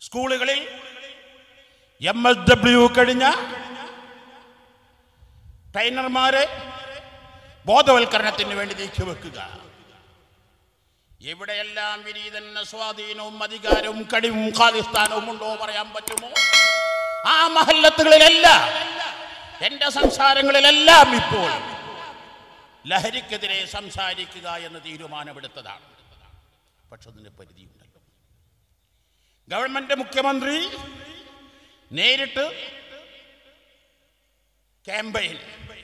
സ്കൂളുകളിൽ M S W കഴിഞ്ഞ ട്രെയിനർമാരെ ബോധവൽക്കരണത്തിന് വേണ്ടി നീക്കിവെക്കുക എവിടെയെല്ലാം വിനീതന സ്വാധീനവും അധികാരവും കഴിവും ഖാലിസ്ഥാനവും ഉണ്ടോ പറയാൻ പറ്റുമോ ആ മഹല്ലത്തുകളിലെല്ലാം എന്റെ സംസാരങ്ങളിലെല്ലാം ഇപ്പോൾ ലഹരിക്കെതിരെ സംസാരിക്കുക എന്ന് തീരുമാനമെടുത്തതാണ് പക്ഷെ അതിന് പരിധിയുണ്ടല്ലോ ഗവൺമെന്റ് മുഖ്യമന്ത്രി നേരിട്ട് ക്യാമ്പയിൻ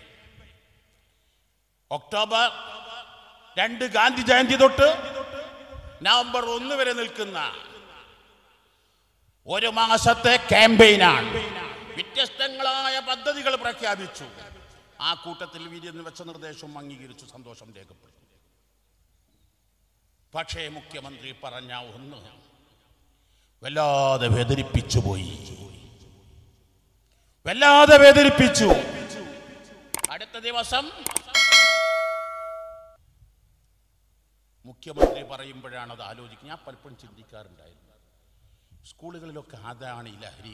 ഒക്ടോബർ രണ്ട് ഗാന്ധി ജയന്തി തൊട്ട് നവംബർ ഒന്ന് വരെ നിൽക്കുന്ന ഒരു മാസത്തെ ക്യാമ്പയിനാണ് വ്യത്യസ്തങ്ങളായ പദ്ധതികൾ പ്രഖ്യാപിച്ചു ആ കൂട്ടത്തിൽ വിരിയെന്ന് വെച്ച നിർദ്ദേശവും അംഗീകരിച്ചു സന്തോഷം രേഖപ്പെടുത്തി പക്ഷേ മുഖ്യമന്ത്രി പറഞ്ഞ ഒന്ന് വല്ലാതെ വേദനിപ്പിച്ചു പോയി വല്ലാതെ വേദനിപ്പിച്ചു അടുത്ത ദിവസം മുഖ്യമന്ത്രി പറയുമ്പോഴാണ് അത് ആലോചിക്കുന്നത് ഞാൻ പലപ്പോഴും ചിന്തിക്കാറുണ്ടായിരുന്നു സ്കൂളുകളിലൊക്കെ അതാണ് ഈ ലഹരി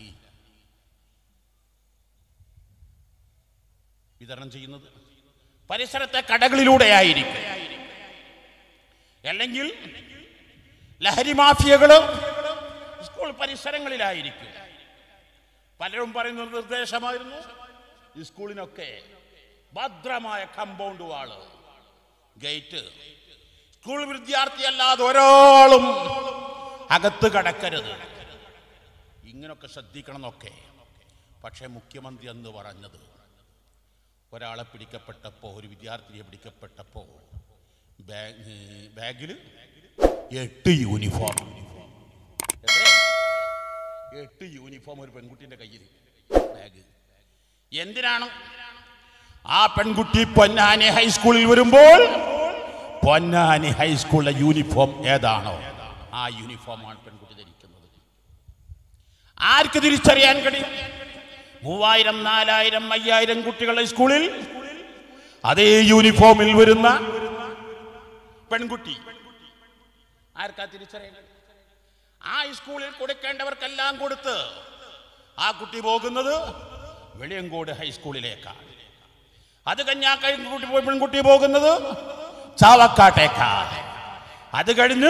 വിതരണം ചെയ്യുന്നത് പരിസരത്തെ കടകളിലൂടെയായിരിക്കും അല്ലെങ്കിൽ ലഹരി മാഫിയകള് സ്കൂൾ പരിസരങ്ങളിലായിരിക്കും പലരും പറയുന്ന ഒരു നിർദ്ദേശമായിരുന്നു ഈ സ്കൂളിനൊക്കെ ഭദ്രമായ കമ്പൗണ്ട് വാള് ഗേറ്റ് സ്കൂൾ വിദ്യാർത്ഥിയല്ലാതെ ഒരാളും അകത്ത് കടക്കരുത് ഇങ്ങനൊക്കെ ശ്രദ്ധിക്കണം എന്നൊക്കെ പക്ഷേ മുഖ്യമന്ത്രി എന്ന് പറഞ്ഞത് ഒരാളെ പിടിക്കപ്പെട്ടപ്പോൾ ഒരു വിദ്യാർത്ഥിയെ പിടിക്കപ്പെട്ടപ്പോൾ ബാഗ് ബാഗിൽ എട്ട് യൂണിഫോം എത്രയാ? എട്ട് യൂണിഫോം ഒരു പെൺകുട്ടിന്റെ കയ്യിൽ ബാഗ് എന്തിനാണ് ആ പെൺകുട്ടി പൊന്നാനി ഹൈസ്കൂളിൽ വരുമ്പോൾ പൊന്നാനി ഹൈസ്കൂളിലെ യൂണിഫോം ഏതാണോ ആ യൂണിഫോമാണ് പെൺകുട്ടി ധരിക്കുന്നത് ആർക്ക് തിരിച്ചറിയാൻ കഴിയും മൂവായിരം നാലായിരം അയ്യായിരം കുട്ടികളുടെ സ്കൂളിൽ അതേ യൂണിഫോമിൽ വരുന്ന പെൺകുട്ടി ആർക്കാ തിരിച്ചറിയാൻ കഴിയും? ആ സ്കൂളിൽ കൊടുക്കേണ്ടവർക്കെല്ലാം കൊടുത്ത് ആ കുട്ടി പോകുന്നത് വെളിയങ്കോട് ഹൈസ്കൂളിലേക്കാണ് അത് കഴിഞ്ഞാ കുട്ടി പെൺകുട്ടി പോകുന്നത് ചാവക്കാട്ടേക്കാ അത് കഴിഞ്ഞ്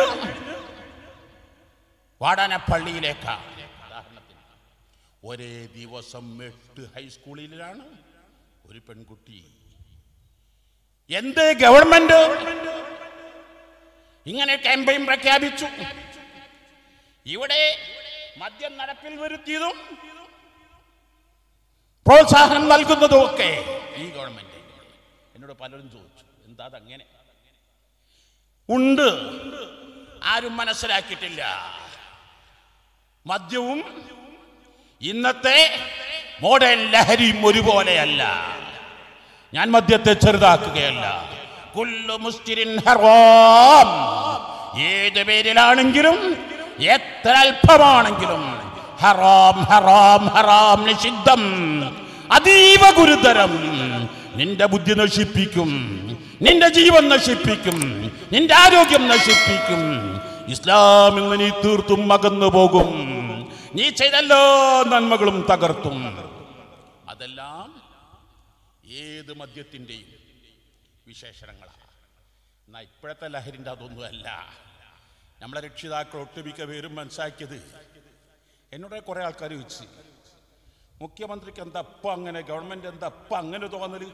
വാടാനപ്പള്ളിയിലേക്കാണ് ഉദാഹരണത്തിന് ഒരേ ദിവസം എട്ട് ഹൈസ്കൂളിലാണ് ഒരു പെൺകുട്ടി എന്ത് ഗവൺമെന്റ് ഇങ്ങനെ ക്യാമ്പയിൻ പ്രഖ്യാപിച്ചു ഇവിടെ മദ്യം നടപ്പിൽ വരുത്തിയതും പ്രോത്സാഹനം നൽകുന്നതും ഒക്കെ ഈ ഗവൺമെന്റ് എന്നോട് പലരും ചോദിച്ചു എന്താ അതങ്ങനെ ഉണ്ട് ആരും മനസ്സിലാക്കിയിട്ടില്ല മദ്യവും ഇന്നത്തെ മോഡേൺ ലഹരിയും ഒരുപോലെയല്ല ഞാൻ മദ്യത്തെ ചെറുതാക്കുകയല്ല കുല്ലു മുസ്തിരിൻ ഹറാം ഏത് പേരിലാണെങ്കിലും എത്ര അല്പമാണെങ്കിലും ഹറാം ഹറാം ഹറാം നിഷിദ്ധം അതീവ ഗുരുതരം നിന്റെ ബുദ്ധി നശിപ്പിക്കും നിന്റെ ജീവൻ നശിപ്പിക്കും നിന്റെ ആരോഗ്യം നശിപ്പിക്കും ഇസ്ലാമിൽ നിന്ന് നീ തീർത്തും അകന്നു പോകും നീ ചെയ്ത എല്ലാ നന്മകളും തകർത്തും അതെല്ലാം ഏത് മദ്യത്തിൻ്റെയും വിശേഷണങ്ങളാണ് എന്നാൽ ഇപ്പോഴത്തെ ലഹരിൻ്റെ അതൊന്നുമല്ല നമ്മളെ രക്ഷിതാക്കൾ ഒട്ടുമിക്ക പേരും മനസ്സിലാക്കിയത് എന്നോട് കുറേ ആൾക്കാർ ചോദിച്ചു മുഖ്യമന്ത്രിക്ക് എന്താ ഇപ്പം അങ്ങനെ ഗവൺമെന്റ് എന്താ ഇപ്പം അങ്ങനെ തോന്നല്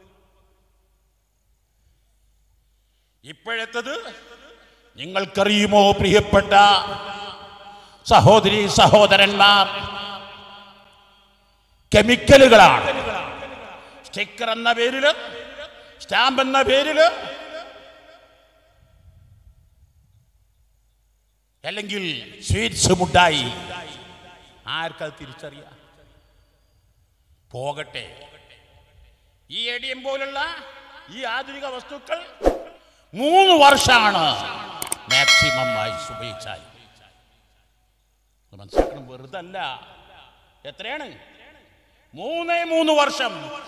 ഇപ്പോഴത്തത് നിങ്ങൾക്കറിയുമോ പ്രിയപ്പെട്ട സഹോദരി സഹോദരന്മാർ കെമിക്കലുകളാണ് സ്റ്റിക്കർ എന്ന പേരില് സ്റ്റാമ്പ് എന്ന പേരില് അല്ലെങ്കിൽ സ്വീറ്റ്സ് മുട്ടായി ആർക്കത് തിരിച്ചറിയാം പോകട്ടെ ഈ എ ഡി എം പോലുള്ള ഈ ആധുനിക വസ്തുക്കൾ മൂന്ന് വർഷമാണ് മാക്സിമം ആയുസ് ഉപയോഗിച്ചാൽ ഇത് മനസ്സിലാക്കണം വെറുതെ അല്ല എത്രയാണ് മൂന്നേ മൂന്ന് വർഷം